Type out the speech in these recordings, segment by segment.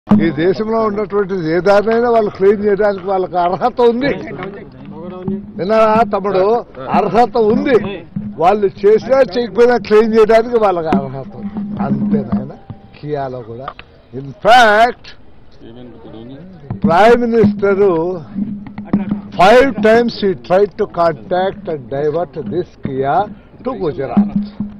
ఈ దేశంలో ఉన్నటువంటి ఏ దారినైనా వాళ్ళు క్లెయిమ్ చేయడానికి వాళ్ళకి అర్హత ఉంది విన్నారా తమ్ముడు అర్హత ఉంది వాళ్ళు చేసినా చేయకపోయినా క్లెయిమ్ చేయడానికి వాళ్ళకి అర్హత ఉంది అంతే నాయన కియాలో కూడా in fact prime minister five times ఈ try to contact and divert this Kia to Gujarat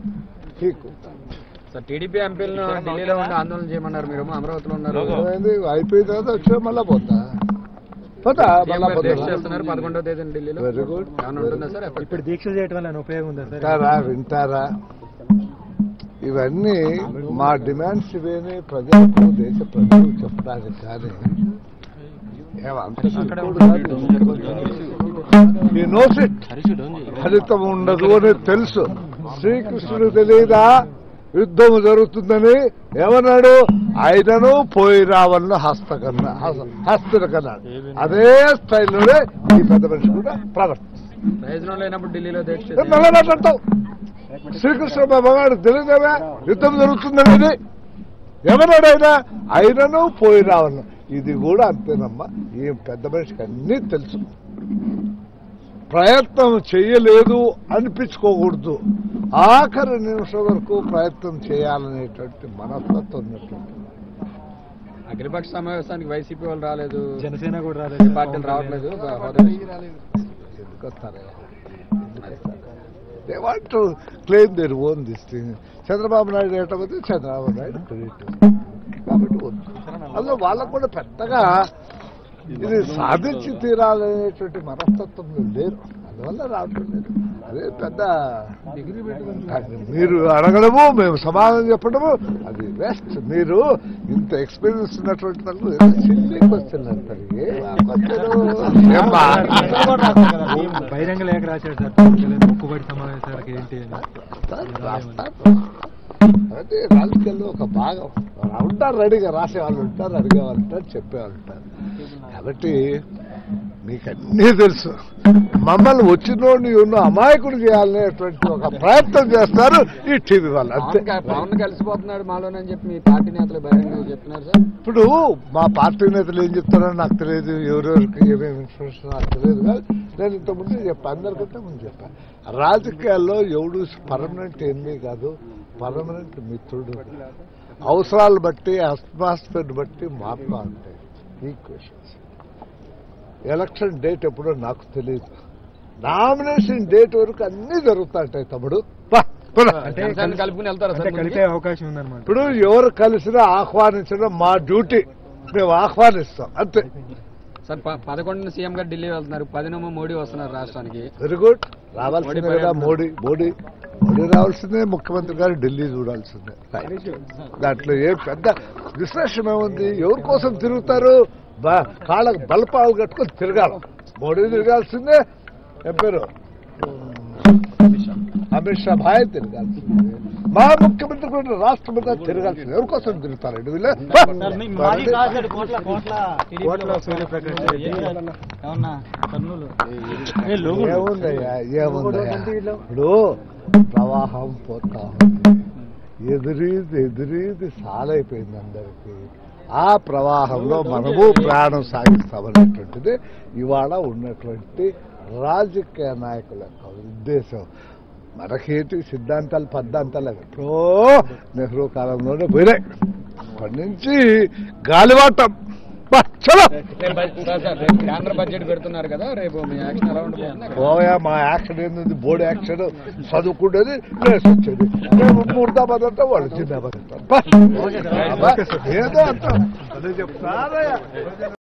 sir TDP ఎంపీలను ఢిల్లీలో ఉండి ఆందోళన చేయమన్నారు మీరు అమరావతిలో ఉన్నారు ఏమైంది? అయిపోయిన తర్వాత వచ్చా మళ్ళా పోతా పోతా సీఎం మళ్ళా గారు దీక్ష పోతా చేస్తున్నారు పదకొండవ తేదీ ఢిల్లీలో వెరీ గుడ్ ఏమైనా ఉంటుందా సార్ ఎఫెక్ట్? ఇప్పుడు దీక్షలు చేయడం వల్ల ఏమైనా ఉపయోగం ఉందా సార్ వింటారా వింటారా ఇవన్నీ మా డిమాండ్స్ ఇవేని ప్రజలకు దేశ ప్రజలకు చెప్పడానికి కానీ ఏమంత శుద్ధుడు కాదు. He knows it. ఫలితం ఉండదు అని తెలుసు శ్రీకృష్ణుడు తెలియదా యుద్ధము జరుగుతుందని ఏమన్నాడు ఆయనను పోయి రావాలని హస్తకన్న హస్తుడు కన్నాడు అదే స్టైల్లోనే ఈ పెద్ద మనిషి కూడా ప్రవర్తిస్తుంది ప్రయోజనం లేనప్పుడు ఢిల్లీలో దీక్ష ఏ మళ్ళా మాట్లాడతావు శ్రీకృష్ణ భగవాడు తెలియదేవా యుద్ధం జరుగుతుందనేది ఎవరాడు ఆయన ఆయనను పోయి రావను ఇది కూడా అంతేనమ్మా ఈ పెద్ద మనిషికి అన్నీ తెలుసు ప్రయత్నం చేయలేదు అనిపించుకోకూడదు ఆఖరి నిమిషం వరకు ప్రయత్నం చేయాలనేటువంటి మనస్తత్వం ఉన్నటువంటి అఖిలపక్ష సమావేశానికి వైసీపీ వాళ్ళు రాలేదు జనసేన కూడా ఏ రాలేదు పార్టీలు రావట్లేదు హోదా ఎందుకు వస్తారయ్యా? They want to claim their own this thing Chandrababu Naidu ఏటపోతే చంద్రబాబు నాయుడు క్రెడిట్ కాబట్టి వద్దు అందులో వాళ్ళకు కూడా పెద్దగా ఇది సాధించి తీరాలనేటువంటి మనస్తత్వం లేరు అందువల్ల రావటం లేదు అదే పెద్ద అది మీరు అడగడము మేము సమాధానం చెప్పడము అది బెస్ట్ మీరు ఇంత ఎక్స్పీరియన్స్ ఉన్నటువంటి వాళ్ళు ఏదో చిన్ని క్వశ్చన్ అంటారు ఏ question? ఏమ్మా? బహిరంగ లేఖ రాశాడు సార్ మొక్కుబడి సమావేశాలకు ఏంటి అని రాస్తారు అంటే రాజకీయాల్లో ఒక భాగం ఉంటారు రెడీగా రాసే వాళ్ళు ఉంటారు అడిగే వాళ్ళు ఉంటారు చెప్పేవాళ్ళు ఉంటారు కాబట్టి మీకు అన్నీ తెలుసు మమ్మల్ని వచ్చినోడిని ఉన్న అమాయకుడు చేయాలనేటువంటి ఒక ప్రయత్నం చేస్తారు ఈ టీవీ వాళ్ళు అంతే పవన్ క- పవన్ కలిసిపోతున్నాడు మాలోనని చెప్పి మీ పార్టీ నేతలు బహిరంగ చెప్తున్నారు సార్ ఇప్పుడు మా పార్టీ నేతలు ఏం చెప్తారో నాకు తెలియదు ఎవరెవరికి ఏమేమి ఇన్ఫర్మేషన్ నాకు తెలియదు కానీ నేను ఇంత ముందే చెప్పాను అందరికంటే ముందు చెప్పాను రాజకీయాల్లో ఎవడు పర్మనెంట్ ఎన్ని కాదు పర్మనెంట్ మిత్రుడు అవసరాలు బట్టి అట్మాస్ఫియర్ బట్టి మారుతూ ఉంటాయి ఈక్వేషన్స్ ఎలక్షన్ డేట్ ఎప్పుడో నాకు తెలియదు నామినేషన్ డేట్ వరకు అన్నీ జరుగుతూ ఉంటాయి తమ్ముడు పా, పద. అంటే జనసేన కలుపుకుని వెళ్తారా అంటే సార్ ముందుకి? కలిపే అవకాశం ఉందన్నమాట ఇప్పుడు ఎవరు కలిసినా ఆహ్వానించడం మా డ్యూటీ మేము ఆహ్వానిస్తాం అంతే సార్ ప- పదకొండున సీఎం గారు ఢిల్లీ వెళ్తున్నారు పదినేమో మోడీ వస్తున్నారు రాష్ట్రానికి వెరీ గుడ్ రావాల్సిందే మోడీ కదా మోడీ మోడీ మోడీ రావాల్సిందే ముఖ్యమంత్రి గారు ఢిల్లీ చూడాల్సిందే దాంట్లో ఏ పెద్ద విశ్లేషణ ఏముంది ఎవరి కోసం తిరుగుతారు బ- కాళ్ళకు బలపాలు కట్టుకొని తిరగాలి మోడీ తిరగాల్సిందే ఏం పేరు అమిత్ షా భాయ్ తిరగాల్సిందే మా ముఖ్యమంత్రి కూడా రాష్ట్రపతి తిరగాల్సిందే ఎవరి కోసం తిరుగుతారండి వీళ్ళు కోట్ల సూర్యప్రకాష్ రెడ్డి ఏముందయ్యా ఏముందయ్యా ఇప్పుడు ప్రవాహం పోతా ఉంది ఎదురీది ఎదురీది సాలైపోయింది అందరికీ ఆ ప్రవాహంలో మనము ప్రయాణం సాగిస్తామనేటువంటిది ఇవాళ ఉన్నటువంటి రాజకీయ నాయకుల యొక్క ఉద్దేశం మనకేంటి సిద్ధాంతాలు పద్ధాంతాలు అవి ఎప్పుడో నెహ్రూ కాలంలోనే పోయినాయి అప్పటి నుంచి గాలివాటం బా, చలో రేపు బడ్జెట్- సార్, సార్, రేపు కేంద్ర బడ్జెట్ పెడుతున్నారు కదా రేపు మీ యాక్షన్ ఎలా ఉండబోతుంది పోయా మా యాక్షన్ ఏంది బోర్డు యాక్షన్ చదువుకుంటేది ప్లేస్ వచ్చేది మేము ముర్దాబాద్ అంటే వాళ్ళు జిందాబాద్ అంటారు బా. ఏదో అంటాం అదే చెప్తారా